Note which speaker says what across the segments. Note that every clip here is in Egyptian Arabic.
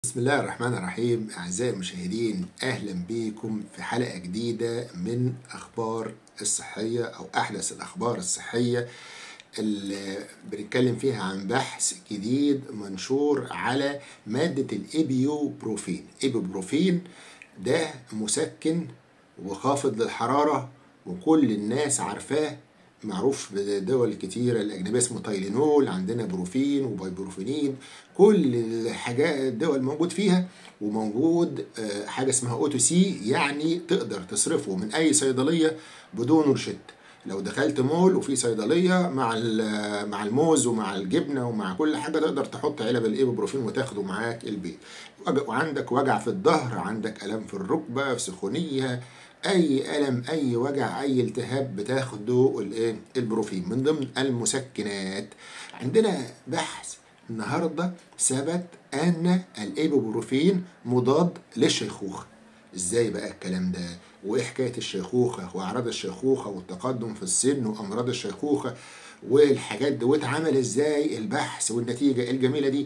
Speaker 1: بسم الله الرحمن الرحيم أعزائي المشاهدين أهلا بكم في حلقة جديدة من أخبار الصحية أو أحدث الأخبار الصحية اللي بنتكلم فيها عن بحث جديد منشور على مادة الإبيوبروفين إبيوبروفين ده مسكن وخافض للحرارة وكل الناس عارفاه معروف بدول كتيرة الأجنبية اسمه تايلينول عندنا بروفين وبايبروفينين كل الحاجات الدول موجود فيها وموجود حاجة اسمها أوتو سي يعني تقدر تصرفه من أي صيدلية بدون روشتة لو دخلت مول وفي صيدليه مع مع الموز ومع الجبنه ومع كل حاجه تقدر تحط علب الايبوبروفين وتاخده معاك البيت وعندك وجع في الظهر عندك الم في الركبه في سخونيه اي الم اي وجع اي التهاب بتاخده الايه البروفين من ضمن المسكنات عندنا بحث النهارده ثبت ان الايبوبروفين مضاد للشيخوخه ازاي بقى الكلام ده وايه حكايه الشيخوخه واعراض الشيخوخه والتقدم في السن وامراض الشيخوخه والحاجات دي واتعمل ازاي البحث والنتيجه الجميله دي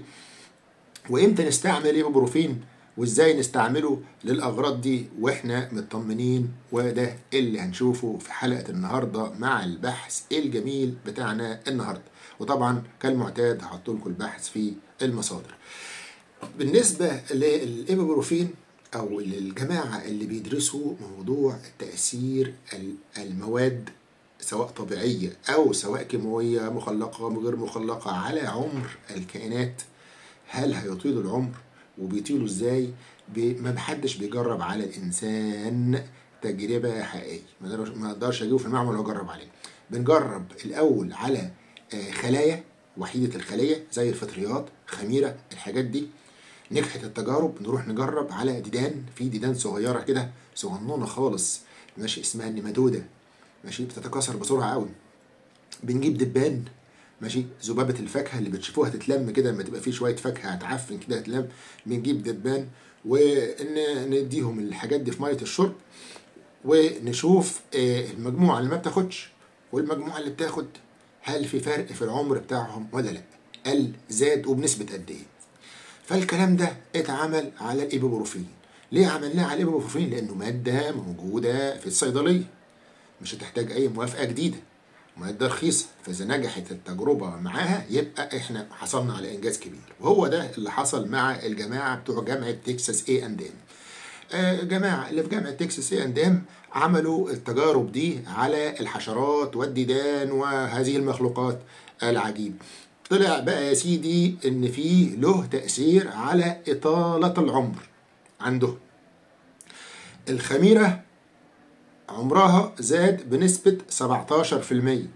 Speaker 1: وامتى نستعمل ايبوبروفين وازاي نستعمله للاغراض دي واحنا مطمنين وده اللي هنشوفه في حلقه النهارده مع البحث الجميل بتاعنا النهارده وطبعا كالمعتاد هحط لكم البحث في المصادر بالنسبه للايبوبروفين او الجماعه اللي بيدرسوا موضوع تاثير المواد سواء طبيعيه او سواء كيماويه مخلقه غير مخلقه على عمر الكائنات هل هيطيل العمر وبيطيلوا ازاي ما محدش بيجرب على الانسان تجربه حقيقيه ما اقدرش اجيبه في المعمل واجرب عليه بنجرب الاول على خلايا وحيده الخليه زي الفطريات خميره الحاجات دي نجحت التجارب نروح نجرب على ديدان في ديدان صغيره كده صغنونه خالص ماشي اسمها النمادوده ماشي بتتكاثر بسرعه قوي بنجيب دبان ماشي ذبابه الفاكهه اللي بتشوفوها تتلم كده لما تبقى فيه شويه فاكهه هتعفن كده تلم بنجيب دبان ونديهم الحاجات دي في ميه الشرب ونشوف المجموعه اللي ما بتاخدش والمجموعه اللي بتاخد هل في فرق في العمر بتاعهم ولا لا قل زاد وبنسبه قد ايه فالكلام ده اتعمل على الايبوبروفين ليه عملناه على الايبوبروفين لانه ماده موجوده في الصيدليه مش هتحتاج اي موافقه جديده مادة رخيصة فإذا نجحت التجربة معاها يبقى إحنا حصلنا على إنجاز كبير وهو ده اللي حصل مع الجماعة بتوع جامعة تكساس اي اند ام الجماعة اللي في جامعة تكساس اي اند ام عملوا التجارب دي على الحشرات والديدان وهذه المخلوقات العجيبة طلع بقى يا سيدي ان في له تأثير على إطالة العمر عنده الخميرة عمرها زاد بنسبة 17%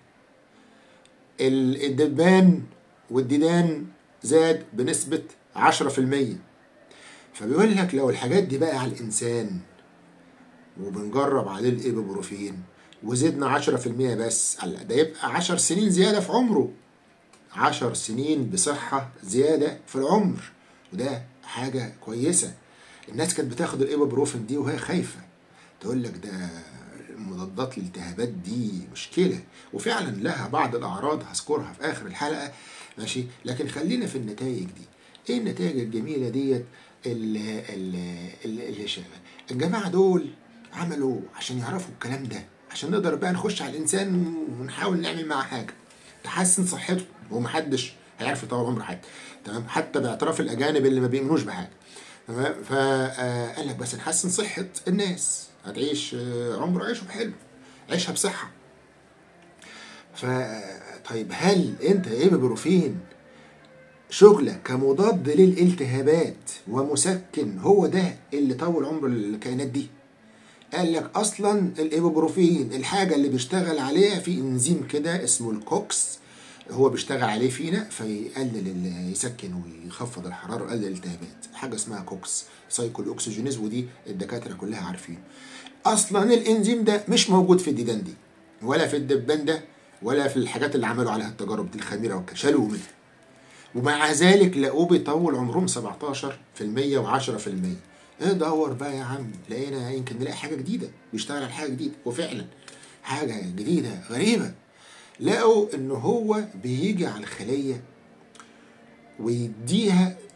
Speaker 1: الدبان والديدان زاد بنسبة 10% فبيقول لك لو الحاجات دي بقى على الإنسان وبنجرب عليه الإيبوبروفين وزدنا 10% بس ده يبقى 10 سنين زيادة في عمره عشر سنين بصحة زيادة في العمر وده حاجة كويسة الناس كانت بتاخد الايبوبروفين دي وهي خايفة تقول لك ده مضادات الالتهابات دي مشكلة وفعلا لها بعض الأعراض هذكرها في آخر الحلقة ماشي لكن خلينا في النتائج دي ايه النتائج الجميلة ديت اللي, اللي شغال الجماعة دول عملوا عشان يعرفوا الكلام ده عشان نقدر بقى نخش على الإنسان ونحاول نعمل معاه حاجة تحسن صحته ومحدش هيعرف يطول عمر حد تمام حتى باعتراف الاجانب اللي ما بيؤمنوش بحاجه تمام فقال لك بس نحسن صحه الناس هتعيش عمر عيشه بحلو عيشها بصحه ف طيب هل انت ايه ببروفين شغلك كمضاد للالتهابات ومسكن هو ده اللي طول عمر الكائنات دي قال لك اصلا الايبوبروفين الحاجه اللي بيشتغل عليها في انزيم كده اسمه الكوكس هو بيشتغل عليه فينا فيقلل يسكن ويخفض الحراره ويقلل الالتهابات حاجه اسمها كوكس سايكل اوكسجينيز ودي الدكاتره كلها عارفين اصلا الانزيم ده مش موجود في الديدان دي ولا في الدبان ده ولا في الحاجات اللي عملوا عليها التجارب دي الخميره شالوه منها ومع ذلك لقوه بيطول عمرهم 17% و10% ندور بقى يا عم لقينا يمكن نلاقي حاجه جديده بيشتغل على حاجه جديده وفعلا حاجه جديده غريبه لقوا ان هو بيجي على الخليه ويديها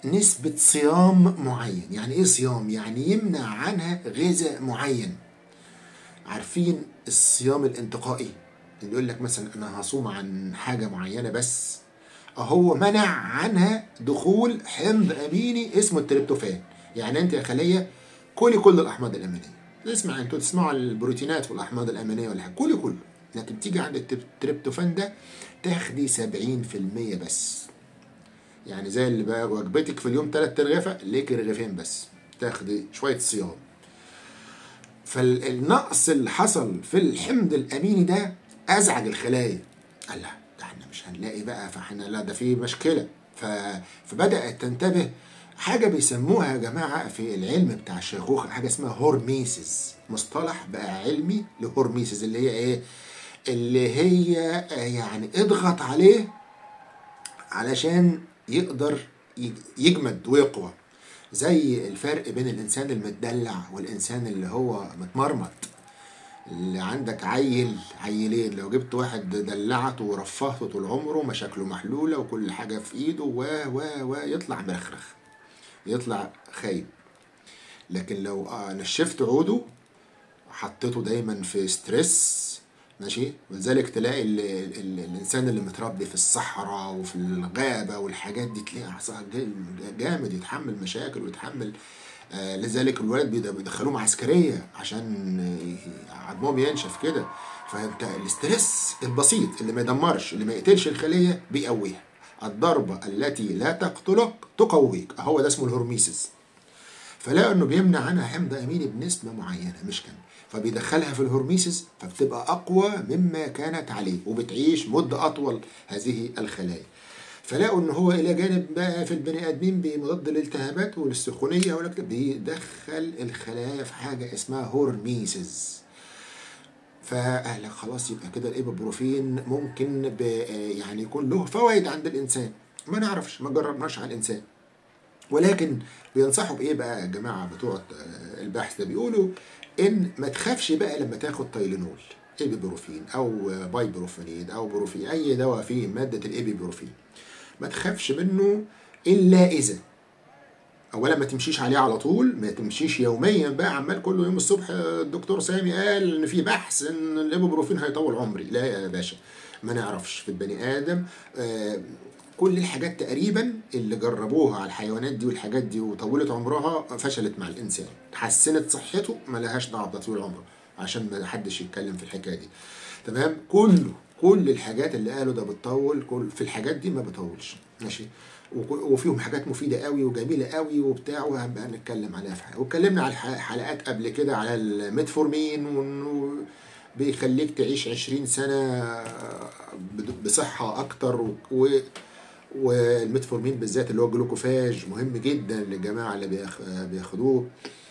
Speaker 1: نسبة صيام معين يعني ايه صيام يعني يمنع عنها غذاء معين عارفين الصيام الانتقائي اللي يقول لك مثلا انا هصوم عن حاجة معينة بس هو منع عنها دخول حمض اميني اسمه التريبتوفان يعني انت يا خليه كلي كل الاحماض الامينيه اسمع انتوا تسمعوا البروتينات والاحماض الامينيه ولا حاجه كلي كله لكن تيجي عند التريبتوفان ده تاخدي 70% بس يعني زي اللي بقى وجبتك في اليوم ثلاث رغيفه ليك رغيفين بس تاخدي شويه صيام فالنقص اللي حصل في الحمض الاميني ده ازعج الخلايا قال لا ده احنا مش هنلاقي بقى فاحنا لا ده في مشكله ف... فبدات تنتبه حاجه بيسموها يا جماعه في العلم بتاع الشيخوخه حاجه اسمها هورميسيس مصطلح بقى علمي لهورميسيس اللي هي ايه اللي هي يعني اضغط عليه علشان يقدر يجمد ويقوى زي الفرق بين الانسان المتدلع والانسان اللي هو متمرمط اللي عندك عيل عيلين لو جبت واحد دلعته ورفهته طول عمره مشاكله محلوله وكل حاجه في ايده و و و يطلع مرخرخ يطلع خايب لكن لو نشفت عوده حطيته دايما في ستريس ماشي ولذلك تلاقي ال ال الانسان اللي متربي في الصحراء وفي الغابه والحاجات دي تلاقيه جامد يتحمل مشاكل ويتحمل آه لذلك الولد بيدخلوه عسكريه عشان عظمهم ينشف كده فانت الاسترس البسيط اللي ما يدمرش اللي ما يقتلش الخليه بيقويها الضربه التي لا تقتلك تقويك هو ده اسمه الهرميسيس فلقوا انه بيمنع عنها حمض اميني بنسبه معينه مش كان فبيدخلها في الهرميسيس فبتبقى اقوى مما كانت عليه وبتعيش مده اطول هذه الخلايا فلقوا ان هو الى جانب بقى في البني ادمين بمضاد للالتهابات والسخونيه ولا بيدخل الخلايا في حاجه اسمها هورميسيس فقال لك خلاص يبقى كده الايبوبروفين ممكن يعني يكون له فوائد عند الانسان ما نعرفش ما جربناش على الانسان ولكن بينصحوا بايه بقى يا جماعه بتوع البحث ده بيقولوا ان ما تخافش بقى لما تاخد تايلينول ايبيبروفين او بايبروفينيد او بروفين اي دواء فيه ماده الايبيبروفين ما تخافش منه الا اذا اولا ما تمشيش عليه على طول ما تمشيش يوميا بقى عمال كل يوم الصبح الدكتور سامي قال ان في بحث ان الايبوبروفين هيطول عمري لا يا باشا ما نعرفش في البني ادم آه كل الحاجات تقريبا اللي جربوها على الحيوانات دي والحاجات دي وطولت عمرها فشلت مع الانسان حسنت صحته ما لهاش دعوه بتطويل عمره عشان ما حدش يتكلم في الحكايه دي تمام كله كل الحاجات اللي قالوا ده بتطول كل في الحاجات دي ما بتطولش ماشي وفيهم حاجات مفيده قوي وجميله قوي وبتاع وهنبقى نتكلم عليها في حاجه واتكلمنا على حلقات قبل كده على الميتفورمين وانه بيخليك تعيش 20 سنه بصحه اكتر و والميتفورمين بالذات اللي هو الجلوكوفاج مهم جدا للجماعه اللي بياخدوه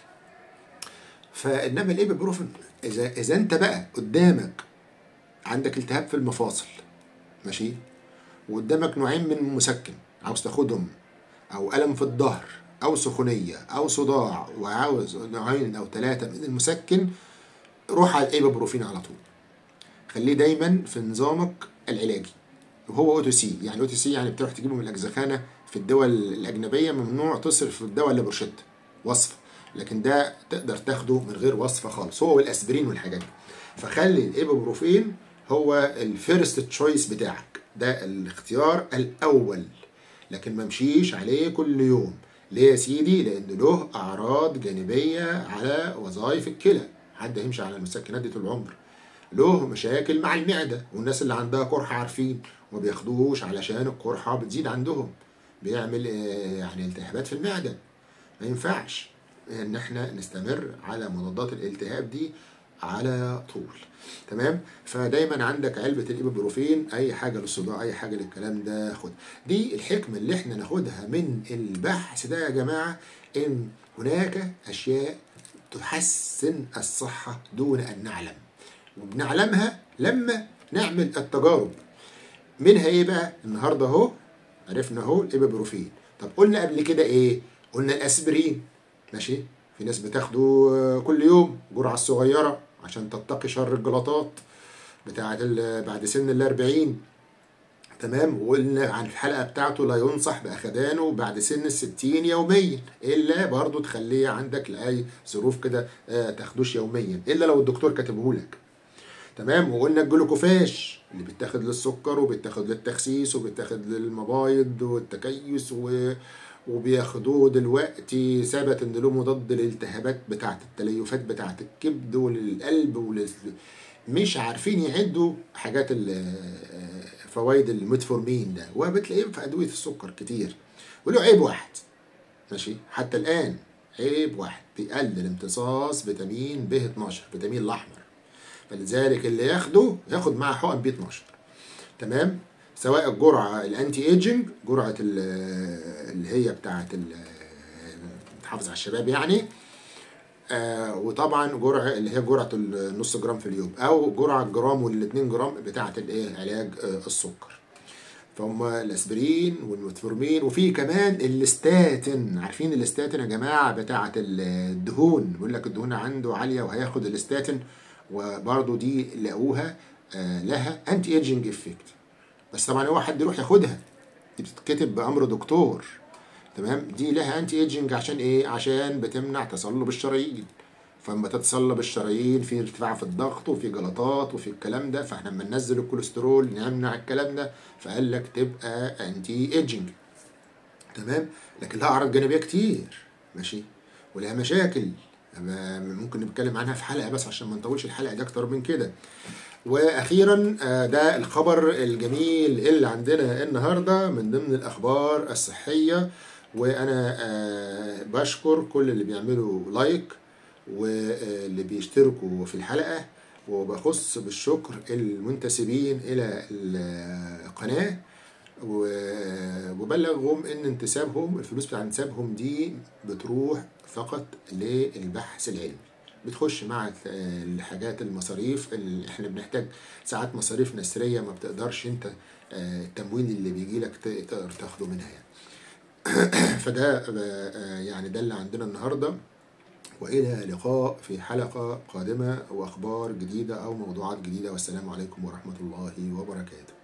Speaker 1: فانما الايبوبروفين اذا اذا انت بقى قدامك عندك التهاب في المفاصل ماشي وقدامك نوعين من مسكن عاوز تاخدهم او الم في الظهر او سخونيه او صداع وعاوز نوعين او ثلاثه من المسكن روح على الايبوبروفين على طول خليه دايما في نظامك العلاجي وهو او تي سي يعني او تي سي يعني بتروح تجيبه من الاجزخانه في الدول الاجنبيه ممنوع تصرف الدواء الا بروشته وصفه لكن ده تقدر تاخده من غير وصفه خالص هو والاسبرين والحاجات دي فخلي الايبوبروفين هو الفيرست تشويس بتاعك ده الاختيار الاول لكن ما مشيش عليه كل يوم ليه يا سيدي لان له اعراض جانبيه على وظائف الكلى حد هيمشي على المسكنات دي طول العمر له مشاكل مع المعده والناس اللي عندها قرحه عارفين وما بياخدوهوش علشان القرحه بتزيد عندهم بيعمل يعني التهابات في المعده ما ينفعش ان احنا نستمر على مضادات الالتهاب دي على طول تمام فدايما عندك علبه الايبوبروفين اي حاجه للصداع اي حاجه للكلام ده خد دي الحكمه اللي احنا ناخدها من البحث ده يا جماعه ان هناك اشياء تحسن الصحه دون ان نعلم وبنعلمها لما نعمل التجارب منها ايه بقى النهارده اهو عرفنا اهو الايبوبروفين طب قلنا قبل كده ايه قلنا الاسبرين ماشي في ناس بتاخده كل يوم جرعه صغيره عشان تتقي شر الجلطات بتاعه بعد سن ال 40 تمام وقلنا عن الحلقة بتاعته لا ينصح بأخدانه بعد سن الستين يوميا إلا برضو تخليه عندك لأي ظروف كده آه، تاخدوش يوميا إلا لو الدكتور كاتبه لك تمام وقلنا الجلوكوفاش اللي بيتاخد للسكر وبيتاخد للتخسيس وبيتاخد للمبايض والتكيس و... وبياخدوه دلوقتي ثبت ان له مضاد للالتهابات بتاعه التليفات بتاعه الكبد وللقلب ولل... مش عارفين يعدوا حاجات ال- فوائد الميتفورمين ده وبتلاقيه في ادويه السكر كتير وله عيب واحد ماشي حتى الان عيب واحد بيقلل امتصاص فيتامين ب 12 فيتامين الاحمر فلذلك اللي ياخده ياخد معاه حقن ب 12 تمام سواء الجرعه الانتي ايجنج جرعه ال- اللي هي بتاعه ال- تحافظ على الشباب يعني آه وطبعا جرعه اللي هي جرعه النص جرام في اليوم او جرعه جرام والاتنين جرام بتاعه الايه علاج آه السكر فهم الاسبرين والمتفورمين وفي كمان الاستاتين عارفين الاستاتين يا جماعه بتاعه الدهون بيقول لك الدهون عنده عاليه وهياخد الاستاتين وبرضه دي لقوها آه لها انتي ايجنج افكت بس طبعا هو حد يروح ياخدها دي بتتكتب بامر دكتور تمام دي لها انتي ايجنج عشان ايه عشان بتمنع تصلب الشرايين فلما تتصلب الشرايين في ارتفاع في الضغط وفي جلطات وفي الكلام ده فاحنا لما ننزل الكوليسترول نمنع الكلام ده فقال لك تبقى انتي ايجنج تمام لكن لها اعراض جانبيه كتير ماشي ولها مشاكل أما ممكن نتكلم عنها في حلقه بس عشان ما نطولش الحلقه دي اكتر من كده واخيرا آه، ده الخبر الجميل اللي عندنا النهارده من ضمن الاخبار الصحيه وانا آه، بشكر كل اللي بيعملوا لايك واللي بيشتركوا في الحلقه وبخص بالشكر المنتسبين الى القناه و- وبلغهم ان انتسابهم الفلوس بتاع انتسابهم دي بتروح فقط للبحث العلمي بتخش مع ال- الحاجات المصاريف اللي احنا بنحتاج ساعات مصاريف نسريه ما بتقدرش انت آه، التموين اللي بيجي لك تقدر تاخده منها يعني فده آه، آه، يعني ده اللي عندنا النهارده والى لقاء في حلقه قادمه واخبار جديده او موضوعات جديده والسلام عليكم ورحمه الله وبركاته